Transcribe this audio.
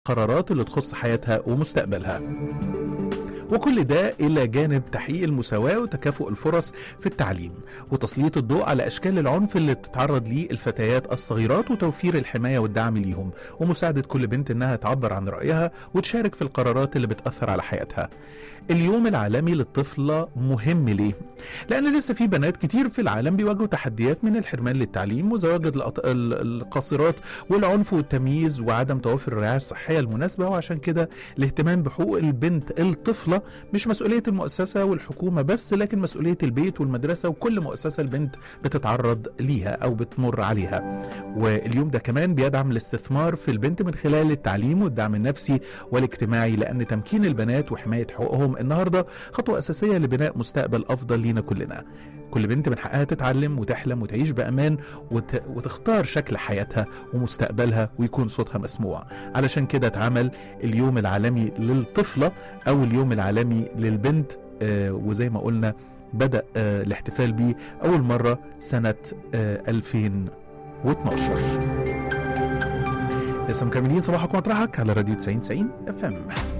القرارات اللي تخص حياتها ومستقبلها وكل ده إلى جانب تحقيق المساواة وتكافؤ الفرص في التعليم وتسليط الضوء على أشكال العنف اللي بتتعرض ليه الفتيات الصغيرات وتوفير الحماية والدعم ليهم ومساعدة كل بنت إنها تعبر عن رأيها وتشارك في القرارات اللي بتأثر على حياتها اليوم العالمي للطفلة مهم ليه؟ لأن لسه في بنات كتير في العالم بيواجهوا تحديات من الحرمان للتعليم وزواج الأط- ال- القاصرات والعنف والتمييز وعدم توافر الرعاية الصحية المناسبة وعشان كده الاهتمام بحقوق البنت الطفلة مش مسؤولية المؤسسة والحكومة بس لكن مسؤولية البيت والمدرسة وكل مؤسسة البنت بتتعرض ليها أو بتمر عليها واليوم ده كمان بيدعم الاستثمار في البنت من خلال التعليم والدعم النفسي والاجتماعي لأن تمكين البنات وحماية حقوقهم النهاردة خطوة أساسية لبناء مستقبل أفضل لينا كلنا كل بنت من حقها تتعلم وتحلم وتعيش بأمان وت... وتختار شكل حياتها ومستقبلها ويكون صوتها مسموع علشان كده اتعمل اليوم العالمي للطفلة أو اليوم العالمي للبنت آه وزي ما قلنا بدأ آه الاحتفال بيه أول مرة سنة آه 2012 لسه مكملين صباحك مطرحك على راديو 90 90 اف ام